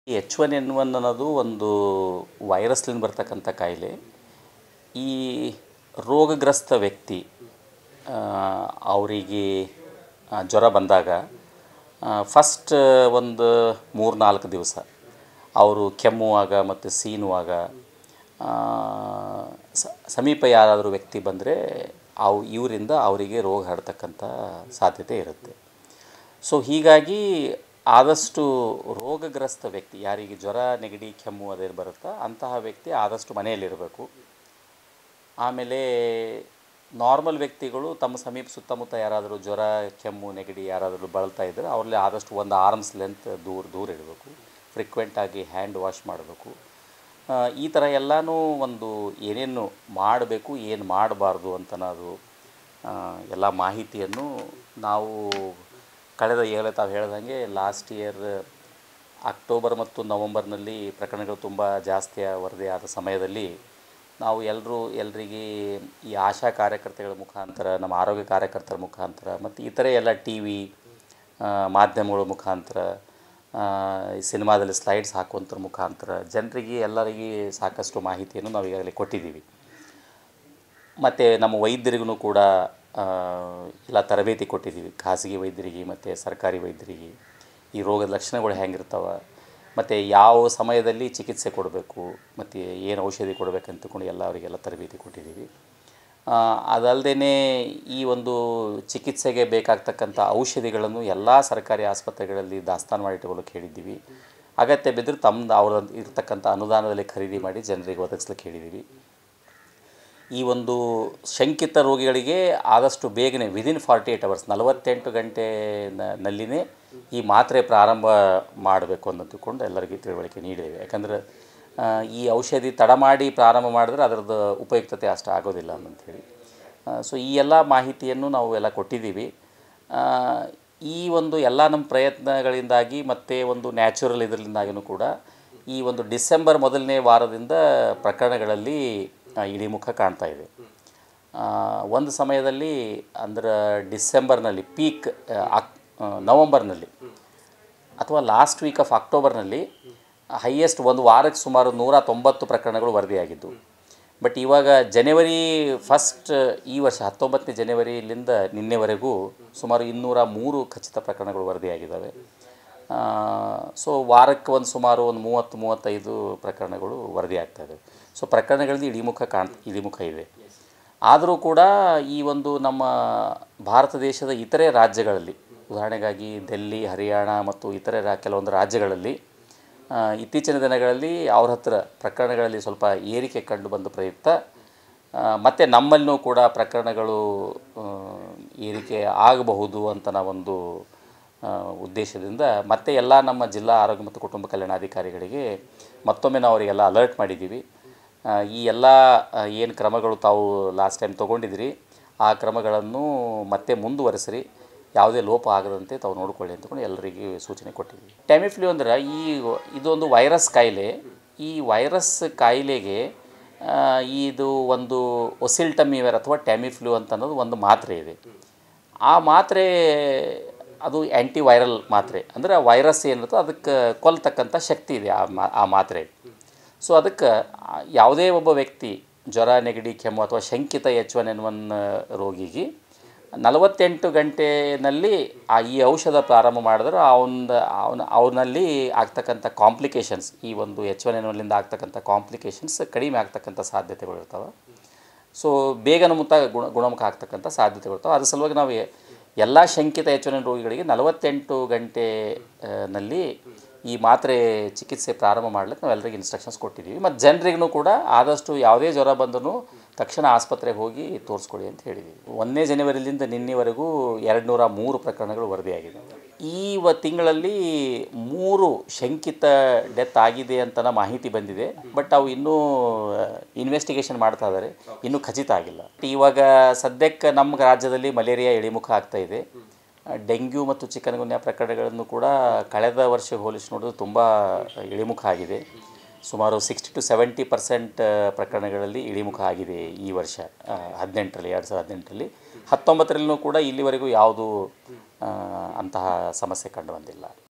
H one N one ಅನ್ನೋದು ಒಂದು ವೈರಸ್ಲಿಂದ ಬರ್ತಕ್ಕಂಥ ಕಾಯಿಲೆ ಈ ರೋಗಗ್ರಸ್ತ ವ್ಯಕ್ತಿ ಆ, ಅವರಿಗೆ ಆ, ಜ್ವರ ಬಂದಾಗ ಫಸ್ಟ್ ಒಂದು ಮೂರು ನಾಲ್ಕು ದಿವಸ ಅವರು ಕೆಮ್ಮುವಾಗ ಮತ್ತು ಸೀನುವಾಗ ಆ, ಸ- ಸಮೀಪ ಯಾರಾದರೂ ವ್ಯಕ್ತಿ ಬಂದರೆ ಅವು ಇವರಿಂದ ಅವರಿಗೆ ರೋಗ ಹರಡ್ತಕ್ಕಂಥ ಸಾಧ್ಯತೆ ಇರುತ್ತೆ ಸೊ ಹೀಗಾಗಿ ಆದಷ್ಟು ರೋಗಗ್ರಸ್ತ ವ್ಯಕ್ತಿ ಯಾರಿಗೆ ಜ್ವರ ನೆಗಡಿ ಕೆಮ್ಮು ಅದೇನು ಬರುತ್ತಾ ಅಂತಹ ವ್ಯಕ್ತಿ ಆದಷ್ಟು ಮನೆಯಲ್ಲಿರಬೇಕು ಆಮೇಲೆ ನಾರ್ಮಲ್ ವ್ಯಕ್ತಿಗಳು ತಮ್ಮ ಸಮೀಪ ಸುತ್ತಮುತ್ತ ಯಾರಾದರೂ ಜ್ವರ ಕೆಮ್ಮು ನೆಗಡಿ ಯಾರಾದರೂ ಬಳಲ್ತಾ ಇದ್ದರೆ ಅವ್ರಲ್ಲಿ ಆದಷ್ಟು ಒಂದು ಆರ್ಮ್ಸ್ ಲೆಂತ್ ದೂರ ದೂರ ಇಡಬೇಕು ಫ್ರಿಕ್ವೆಂಟಾಗಿ ಹ್ಯಾಂಡ್ ವಾಶ್ ಮಾಡಬೇಕು ಆ, ಈ ಥರ ಎಲ್ಲನೂ ಒಂದು ಏನೇನು ಮಾಡಬೇಕು ಏನು ಮಾಡಬಾರ್ದು ಅಂತ ನಾವು ಎಲ್ಲ ಮಾಹಿತಿಯನ್ನು ನಾವು ಕಳೆದ ಈಗಲೇ ತಾವು ಹೇಳ್ದಂಗೆ ಲಾಸ್ಟ್ ಇಯರ್ ಅಕ್ಟೋಬರ್ ಮತ್ತು ನವಂಬರ್ನಲ್ಲಿ ಪ್ರಕರಣಗಳು ತುಂಬ ಜಾಸ್ತಿ ವರದಿ ಆದ ಸಮಯದಲ್ಲಿ ನಾವು ಎಲ್ಲರೂ ಎಲ್ರಿಗೆ ಈ ಆಶಾ ಕಾರ್ಯಕರ್ತೆಗಳ ಮುಖಾಂತರ ನಮ್ಮ ಆರೋಗ್ಯ ಕಾರ್ಯಕರ್ತರ ಮುಖಾಂತರ ಮತ್ತು ಇತರೆ ಎಲ್ಲ ಟಿ ವಿ ಮಾಧ್ಯಮಗಳ ಮುಖಾಂತರ ಆ, ಈ ಸಿನಿಮಾದಲ್ಲಿ ಸ್ಲೈಡ್ಸ್ ಹಾಕುವಂಥರ ಮುಖಾಂತರ ಜನರಿಗೆ ಎಲ್ಲರಿಗೆ ಸಾಕಷ್ಟು ಮಾಹಿತಿಯನ್ನು ನಾವು ಈಗಾಗಲೇ ಕೊಟ್ಟಿದ್ದೀವಿ ಮತ್ತು ನಮ್ಮ ವೈದ್ಯರಿಗೂ ಕೂಡ ಆ, ಎಲ್ಲ ತರಬೇತಿ ಕೊಟ್ಟಿದ್ದೀವಿ ಖಾಸಗಿ ವೈದ್ಯರಿಗೆ ಮತ್ತು ಸರ್ಕಾರಿ ವೈದ್ಯರಿಗೆ ಈ ರೋಗದ ಲಕ್ಷಣಗಳು ಹೆಂಗಿರ್ತಾವೆ ಮತ್ತು ಯಾವ ಸಮಯದಲ್ಲಿ ಚಿಕಿತ್ಸೆ ಕೊಡಬೇಕು ಮತ್ತು ಏನು ಔಷಧಿ ಕೊಡಬೇಕಂತ ತಿಳ್ಕೊಂಡು ಎಲ್ಲ ಅವರಿಗೆಲ್ಲ ತರಬೇತಿ ಕೊಟ್ಟಿದ್ದೀವಿ ಅದಲ್ಲದೆ ಈ ಒಂದು ಚಿಕಿತ್ಸೆಗೆ ಬೇಕಾಗ್ತಕ್ಕಂಥ ಔಷಧಿಗಳನ್ನು ಎಲ್ಲ ಸರ್ಕಾರಿ ಆಸ್ಪತ್ರೆಗಳಲ್ಲಿ ದಾಸ್ತಾನು ಮಾಡಿಟ್ಟುಕೊಳ್ಳೋಕೆ ಹೇಳಿದ್ದೀವಿ ಅಗತ್ಯ ಬಿದ್ದರೆ ತಮ್ಮದು ಅವ್ರ ಇರ್ತಕ್ಕಂಥ ಅನುದಾನದಲ್ಲಿ ಖರೀದಿ ಮಾಡಿ ಜನರಿಗೆ ಒದಗಿಸ್ಲಿಕ್ಕೆ ಹೇಳಿದ್ದೀವಿ ಈ ಒಂದು ಶಂಕಿತ ರೋಗಿಗಳಿಗೆ ಆದಷ್ಟು ಬೇಗನೆ ವಿದಿನ್ ಫಾರ್ಟಿ ಏಯ್ಟ್ ಅವರ್ಸ್ ನಲವತ್ತೆಂಟು ಗಂಟೆ ನ- ನಲ್ಲಿನೇ ಈ ಮಾತ್ರೆ ಪ್ರಾರಂಭ ಮಾಡಬೇಕು ಅಂತ ತಿಳ್ಕೊಂಡು ಎಲ್ಲರಿಗೂ ತಿಳುವಳಿಕೆ ನೀಡಿದ್ದೇವೆ ಯಾಕಂದ್ರೆ ಆ, ಈ ಔಷಧಿ ತಡ ಮಾಡಿ ಪ್ರಾರಂಭ ಮಾಡಿದ್ರೆ ಅದರದ್ದು ಉಪಯುಕ್ತತೆ ಅಷ್ಟು ಆಗೋದಿಲ್ಲ ಅಂಥೇಳಿ ಸೊ ಈ ಎಲ್ಲ ಮಾಹಿತಿಯನ್ನು ನಾವು ಎಲ್ಲ ಕೊಟ್ಟಿದ್ದೀವಿ ಆ, ಈ ಒಂದು ಎಲ್ಲ ನಮ್ಮ ಪ್ರಯತ್ನಗಳಿಂದಾಗಿ ಮತ್ತು ಒಂದು ನ್ಯಾಚುರಲ್ ಇದರಿಂದಾಗಿಯೂ ಕೂಡ ಈ ಒಂದು ಡಿಸೆಂಬರ್ ಮೊದಲನೇ ವಾರದಿಂದ ಪ್ರಕರಣಗಳಲ್ಲಿ ಆ, ಇಳಿಮುಖ ಕಾಣ್ತಾ ಇದೆ ಆ, ಒಂದು ಸಮಯದಲ್ಲಿ ಅಂದ್ರೆ ಡಿಸೆಂಬರ್ನಲ್ಲಿ ಪೀಕ್ ಅಕ್ ಆ, ನವಂಬರ್ನಲ್ಲಿ ಅಥವಾ ಲಾಸ್ಟ್ ವೀಕ್ ಆಫ್ ಅಕ್ಟೋಬರ್ನಲ್ಲಿ ಹೈಯೆಸ್ಟ್ ಒಂದು ವಾರಕ್ಕೆ ಸುಮಾರು ನೂರ ತೊಂಬತ್ತು ಪ್ರಕರಣಗಳು ವರದಿಯಾಗಿದ್ದು ಬಟ್ ಇವಾಗ ಜನವರಿ ಫಸ್ಟ್ ಈ ವರ್ಷ ಹತ್ತೊಂಬತ್ತನೇ ಜನವರಿಲಿಂದ ನಿನ್ನೆವರೆಗೂ ಸುಮಾರು ಇನ್ನೂರ ಮೂರು ಖಚಿತ ಪ್ರಕರಣಗಳು ವರದಿಯಾಗಿದ್ದಾವೆ ಸೊ ವಾರಕ್ಕೆ ಒಂದು ಸುಮಾರು ಒಂದು ಮೂವತ್ತು ಮೂವತ್ತೈದು ಪ್ರಕರಣಗಳು ವರದಿಯಾಗ್ತಾ ಇದ್ದಾವೆ ಸೊ ಪ್ರಕರಣಗಳಲ್ಲಿ ಇಳಿಮುಖ ಕಾಣ್ ಇಳಿಮುಖ ಇದೆ ಆದರೂ ಕೂಡ ಈ ಒಂದು ನಮ್ಮ ಭಾರತ ದೇಶದ ಇತರೆ ರಾಜ್ಯಗಳಲ್ಲಿ ಉದಾಹರಣೆಗಾಗಿ ದಿಲ್ಲಿ ಹರಿಯಾಣ ಮತ್ತು ಇತರೆ ರಾ ಕೆಲವೊಂದು ರಾಜ್ಯಗಳಲ್ಲಿ ಆ, ಇತ್ತೀಚಿನ ದಿನಗಳಲ್ಲಿ ಅವ್ರ ಹತ್ರ ಪ್ರಕರಣಗಳಲ್ಲಿ ಸ್ವಲ್ಪ ಏರಿಕೆ ಕಂಡು ಬಂದ ಪ್ರಯುಕ್ತ ಆ, ಮತ್ತು ನಮ್ಮಲ್ಲಿನೂ ಕೂಡ ಪ್ರಕರಣಗಳು ಆ, ಏರಿಕೆ ಆಗಬಹುದು ಅಂತ ನಾವೊಂದು ಆ, ಉದ್ದೇಶದಿಂದ ಮತ್ತೆ ಎಲ್ಲ ನಮ್ಮ ಜಿಲ್ಲಾ ಆರೋಗ್ಯ ಮತ್ತು ಕುಟುಂಬ ಕಲ್ಯಾಣಾಧಿಕಾರಿಗಳಿಗೆ ಮತ್ತೊಮ್ಮೆ ನಾವು ಅವರಿಗೆಲ್ಲ ಅಲರ್ಟ್ ಮಾಡಿದ್ದೀವಿ ಆ, ಈ ಎಲ್ಲ ಏನು ಕ್ರಮಗಳು ತಾವು ಲಾಸ್ಟ್ ಟೈಮ್ ತೊಗೊಂಡಿದ್ದೀರಿ ಆ ಕ್ರಮಗಳನ್ನು ಮತ್ತೆ ಮುಂದುವರೆಸಿರಿ ಯಾವುದೇ ಲೋಪ ಆಗದಂತೆ ತಾವು ನೋಡಿಕೊಳ್ಳಿ ಅಂತಕೊಂಡು ಎಲ್ಲರಿಗೂ ಸೂಚನೆ ಕೊಟ್ಟಿದ್ದೀವಿ ಟ್ಯಾಮಿಫ್ಲೂ ಅಂದ್ರೆ ಈ ಇದೊಂದು ವೈರಸ್ ಕಾಯಿಲೆ ಈ ವೈರಸ್ ಕಾಯಿಲೆಗೆ ಆ, ಇದು ಒಂದು ಒಸಿಲ್ಟಮಿವರ್ ಅಥವಾ ಟ್ಯಾಮಿಫ್ಲೂ ಅಂತ ಅನ್ನೋದು ಒಂದು ಮಾತ್ರೆ ಇದೆ ಆ ಮಾತ್ರೆ ಅದು ಆ್ಯಂಟಿ ವೈರಲ್ ಮಾತ್ರೆ ಅಂದರೆ ಆ ವೈರಸ್ ಏನಿರುತ್ತೋ ಅದಕ್ಕೆ ಕೊಲ್ತಕ್ಕಂಥ ಶಕ್ತಿ ಇದೆ ಆ ಮಾ ಆ ಮಾತ್ರೆ ಸೊ ಅದಕ್ಕೆ ಆ ಯಾವುದೇ ಒಬ್ಬ ವ್ಯಕ್ತಿ ಜ್ವರ ನೆಗಡಿ ಕೆಮ್ಮು ಅಥವಾ ಶಂಕಿತ ಎಚ್ ಒನ್ ಎನ್ ಒನ್ ರೋಗಿಗೆ ನಲವತ್ತೆಂಟು ಗಂಟೆನಲ್ಲಿ ಆ ಈ ಔಷಧ ಪ್ರಾರಂಭ ಮಾಡಿದ್ರೆ ಅವನ ಅವನ ಅವನಲ್ಲಿ ಆಗ್ತಕ್ಕಂಥ ಕಾಂಪ್ಲಿಕೇಶನ್ಸ್ ಈ ಒಂದು ಎಚ್ ಒನ್ ಎನ್ ಒನ್ನಿಂದ ಆಗ್ತಕ್ಕಂಥ ಕಾಂಪ್ಲಿಕೇಶನ್ಸ್ ಕಡಿಮೆ ಆಗ್ತಕ್ಕಂಥ ಸಾಧ್ಯತೆಗಳು ಇರ್ತವೆ ಸೊ ಬೇಗನೆ ಮುತ್ತ ಗುಣ ಗುಣಮುಖ ಆಗ್ತಕ್ಕಂಥ ಸಾಧ್ಯತೆಗಳು ಇರ್ತವೆ ಅದ್ರ ಸಲುವಾಗಿ ನಾವು ಎಲ್ಲ ಶಂಕಿತ ಎಚ್ ಒನ್ ಎನ್ ರೋಗಿಗಳಿಗೆ ನಲವತ್ತೆಂಟು ಗಂಟೆ ಆ, ನಲ್ಲಿ ಈ ಮಾತ್ರೆ ಚಿಕಿತ್ಸೆ ಪ್ರಾರಂಭ ಮಾಡ್ಲಿಕ್ಕೆ ನಾವು ಎಲ್ಲರಿಗೆ ಇನ್ಸ್ಟ್ರಕ್ಷನ್ಸ್ ಕೊಟ್ಟಿದ್ದೀವಿ ಮತ್ತು ಜನರಿಗೂ ಕೂಡ ಆದಷ್ಟು ಯಾವುದೇ ಜ್ವರ ಬಂದರೂ ತಕ್ಷಣ ಆಸ್ಪತ್ರೆಗೆ ಹೋಗಿ ತೋರಿಸ್ಕೊಳ್ಳಿ ಅಂತ ಹೇಳಿದ್ದೀವಿ ಒಂದನೇ ಜನವರಿಲಿಂದ ನಿನ್ನೆವರೆಗೂ ಎರಡು ನೂರ ಮೂರು ಪ್ರಕರಣಗಳು ವರದಿಯಾಗಿದೆ ಈ ವ ತಿಂಗಳಲ್ಲಿ ಮೂರು ಶಂಕಿತ ಡೆತ್ ಆಗಿದೆ ಅಂತ ಮಾಹಿತಿ ಬಂದಿದೆ ಬಟ್ ಅವು ಇನ್ನೂ ಇನ್ವೆಸ್ಟಿಗೇಷನ್ ಮಾಡ್ತಾ ಇದ್ದಾರೆ ಇನ್ನೂ ಖಚಿತ ಆಗಿಲ್ಲ ಇವಾಗ ಸದ್ಯಕ್ಕೆ ನಮ್ಮ ರಾಜ್ಯದಲ್ಲಿ ಮಲೇರಿಯಾ ಇಳಿಮುಖ ಆಗ್ತಾ ಇದೆ ಡೆಂಗ್ಯೂ ಮತ್ತು ಚಿಕನ್ಗುನ್ಯಾ ಪ್ರಕರಣಗಳನ್ನು ಕೂಡ ಕಳೆದ ವರ್ಷ ಹೋಲಿಸಿ ನೋಡಿದ್ರೆ ತುಂಬ ಇಳಿಮುಖ ಆಗಿದೆ ಸುಮಾರು ಸಿಕ್ಸ್ಟಿ ಟು ಸೆವೆಂಟಿ ಪರ್ಸೆಂಟ್ ಪ್ರಕರಣಗಳಲ್ಲಿ ಇಳಿಮುಖ ಆಗಿದೆ ಈ ವರ್ಷ ಆ, ಹದಿನೆಂಟರಲ್ಲಿ ಎರಡು ಸಾವಿರದ ಹದಿನೆಂಟರಲ್ಲಿ ಹತ್ತೊಂಬತ್ತರಲ್ಲೂ ಕೂಡ ಇಲ್ಲಿವರೆಗೂ ಯಾವುದೂ ಆ, ಅಂತಹ ಸಮಸ್ಯೆ ಕಂಡು ಬಂದಿಲ್ಲ